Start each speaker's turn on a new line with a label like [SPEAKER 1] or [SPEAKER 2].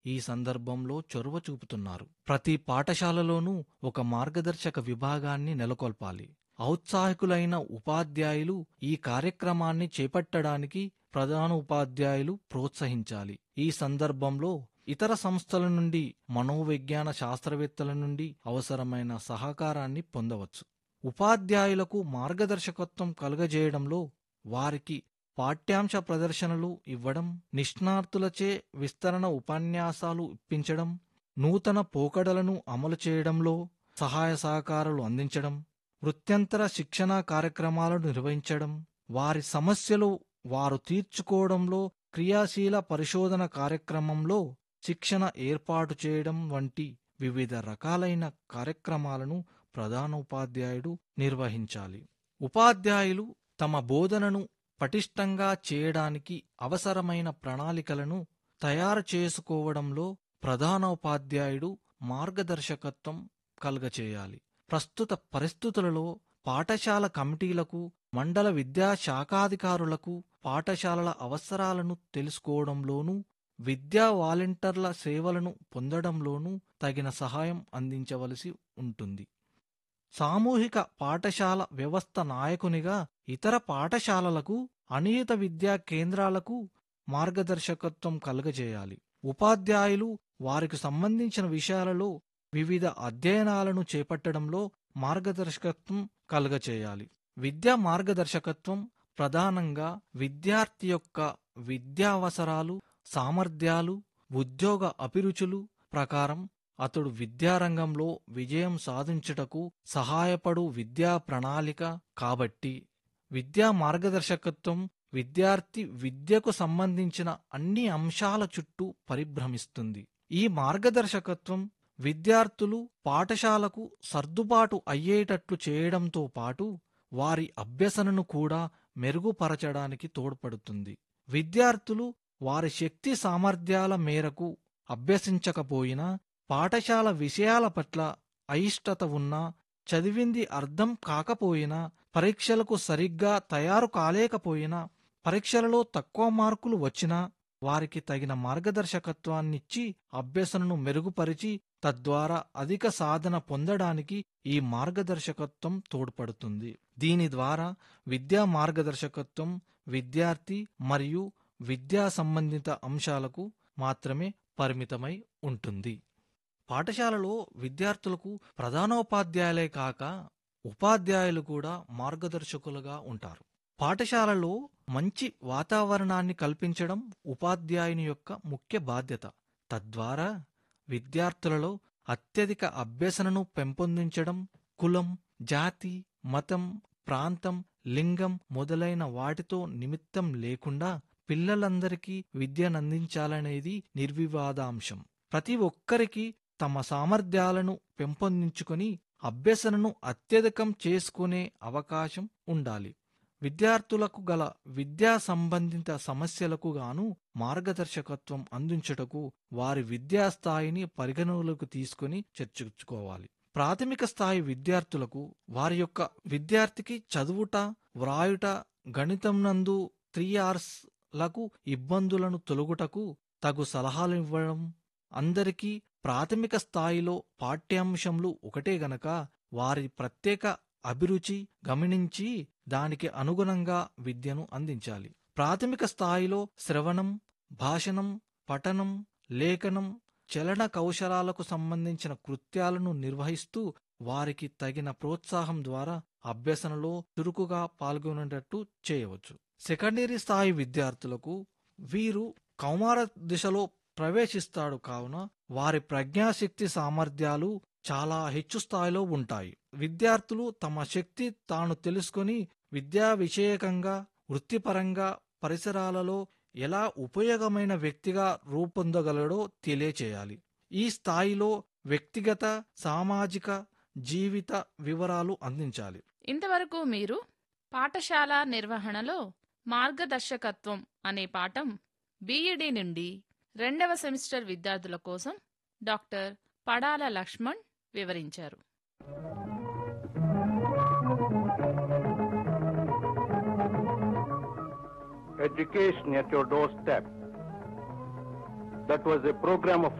[SPEAKER 1] ఈ సందర్భంలో చొరవ చూపుతున్నారు ప్రతి పాఠశాలలోనూ ఒక మార్గదర్శక విభాగాన్ని నెలకొల్పాలి ఔత్సాహికులైన ఉపాధ్యాయులు ఈ కార్యక్రమాన్ని చేపట్టడానికి ప్రధాన ఉపాధ్యాయులు ప్రోత్సహించాలి ఈ సందర్భంలో ఇతర సంస్థల నుండి మనోవిజ్ఞాన శాస్త్రవేత్తల నుండి అవసరమైన సహకారాన్ని పొందవచ్చు ఉపాధ్యాయులకు మార్గదర్శకత్వం కలుగజేయడంలో వారికి పాఠ్యాంశ ప్రదర్శనలు ఇవ్వడం నిష్ణాతులచే విస్తరణ ఉపన్యాసాలు ఇప్పించడం నూతన పోకడలను అమలు చేయడంలో సహాయ సహకారాలు అందించడం వృత్యంతర శిక్షణా కార్యక్రమాలను నిర్వహించడం వారి సమస్యలు వారు తీర్చుకోవడంలో క్రియాశీల పరిశోధన కార్యక్రమంలో శిక్షణ ఏర్పాటు చేయడం వంటి వివిధ రకాలైన కార్యక్రమాలను ప్రధాన ఉపాధ్యాయుడు నిర్వహించాలి ఉపాధ్యాయులు తమ బోధనను పటిష్టంగా చేయడానికి అవసరమైన ప్రణాళికలను తయారు చేసుకోవడంలో ప్రధాన ఉపాధ్యాయుడు మార్గదర్శకత్వం కలుగచేయాలి ప్రస్తుత పరిస్థితులలో పాఠశాల కమిటీలకు మండల విద్యా శాఖాధికారులకు పాఠశాలల అవసరాలను తెలుసుకోవడంలోనూ విద్యా వాలంటీర్ల సేవలను పొందడంలోనూ తగిన సహాయం అందించవలసి ఉంటుంది సామూహిక పాఠశాల వ్యవస్థ నాయకునిగా ఇతర పాఠశాలలకు అనియత విద్యా కేంద్రాలకు మార్గదర్శకత్వం కలుగజేయాలి ఉపాధ్యాయులు వారికి సంబంధించిన విషయాలలో వివిధ అధ్యయనాలను చేపట్టడంలో మార్గదర్శకత్వం కలుగచేయాలి విద్యా మార్గదర్శకత్వం ప్రధానంగా విద్యార్థి యొక్క విద్యావసరాలు సామర్థ్యాలు ఉద్యోగ అభిరుచులు ప్రకారం అతడు విద్యారంగంలో విజయం సాధించుటకు సహాయపడు విద్యా ప్రణాళిక కాబట్టి విద్యా మార్గదర్శకత్వం విద్యార్థి విద్యకు సంబంధించిన అన్ని అంశాల చుట్టూ పరిభ్రమిస్తుంది ఈ మార్గదర్శకత్వం విద్యార్థులు పాఠశాలకు సర్దుబాటు అయ్యేటట్లు చేయడంతో పాటు వారి అభ్యసనను కూడా మెరుగుపరచడానికి తోడ్పడుతుంది విద్యార్థులు వారి శక్తి సామర్థ్యాల మేరకు అభ్యసించకపోయినా పాఠశాల విషయాల పట్ల అయిష్టత ఉన్నా చదివింది అర్థం కాకపోయినా పరీక్షలకు సరిగ్గా తయారు కాలేకపోయినా పరీక్షలలో తక్కువ మార్కులు వచ్చినా వారికి తగిన మార్గదర్శకత్వాన్నిచ్చి అభ్యసనను మెరుగుపరిచి తద్వారా అధిక సాధన పొందడానికి ఈ మార్గదర్శకత్వం తోడ్పడుతుంది దీని ద్వారా విద్యా మార్గదర్శకత్వం విద్యార్థి మరియు విద్యా సంబంధిత అంశాలకు మాత్రమే పరిమితమై ఉంటుంది పాఠశాలలో విద్యార్థులకు ప్రధానోపాధ్యాయులే కాక ఉపాధ్యాయులు కూడా మార్గదర్శకులుగా ఉంటారు పాఠశాలలో మంచి వాతావరణాన్ని కల్పించడం ఉపాధ్యాయుని యొక్క ముఖ్య బాధ్యత తద్వారా విద్యార్థులలో అత్యధిక అభ్యసనను పెంపొందించడం కులం జాతి మతం ప్రాంతం లింగం మొదలైన వాటితో నిమిత్తం లేకుండా పిల్లలందరికీ విద్యనందించాలనేది నిర్వివాదాంశం ప్రతి ఒక్కరికి తమ సామర్థ్యాలను పెంపొందించుకొని అభ్యసనను అత్యధికం చేసుకునే అవకాశం ఉండాలి విద్యార్థులకు గల విద్యా సంబంధిత సమస్యలకు గాను మార్గదర్శకత్వం అందించుటకు వారి విద్యా స్థాయిని పరిగణలోకి తీసుకుని చర్చించుకోవాలి ప్రాథమిక స్థాయి విద్యార్థులకు వారి యొక్క విద్యార్థికి చదువుట వ్రాయుట గణితం నందు త్రీ ఆర్స్ లకు ఇబ్బందులను తొలగుటకు తగు సలహాలు ఇవ్వడం అందరికీ ప్రాథమిక స్థాయిలో పాఠ్యాంశంలు ఒకటే గనక వారి ప్రత్యేక అభిరుచి గమనించి దానికి అనుగుణంగా విద్యను అందించాలి ప్రాథమిక స్థాయిలో శ్రవణం భాషణం పఠనం లేఖనం చలన కౌశలాలకు సంబంధించిన కృత్యాలను నిర్వహిస్తూ వారికి తగిన ప్రోత్సాహం ద్వారా అభ్యసనలో చురుకుగా పాల్గొనేటట్టు చేయవచ్చు సెకండరీ స్థాయి విద్యార్థులకు వీరు కౌమార దిశలో ప్రవేశిస్తాడు కావున వారి ప్రజ్ఞాశక్తి సామర్థ్యాలు చాలా హెచ్చు స్థాయిలో ఉంటాయి విద్యార్థులు తమ శక్తి తాను తెలుసుకొని విద్యా విషయకంగా వృత్తిపరంగా పరిసరాలలో ఎలా ఉపయోగమైన వ్యక్తిగా రూపొందగలడో తెలియచేయాలి ఈ స్థాయిలో వ్యక్తిగత సామాజిక జీవిత వివరాలు అందించాలి
[SPEAKER 2] ఇంతవరకు మీరు పాఠశాల నిర్వహణలో మార్గదర్శకత్వం అనే పాఠం బీఈడి నుండి రెండవ సెమిస్టర్ విద్యార్థుల కోసం డాక్టర్ పడాల లక్ష్మణ్ వివరించారు
[SPEAKER 3] Education at your doorstep. That was a program of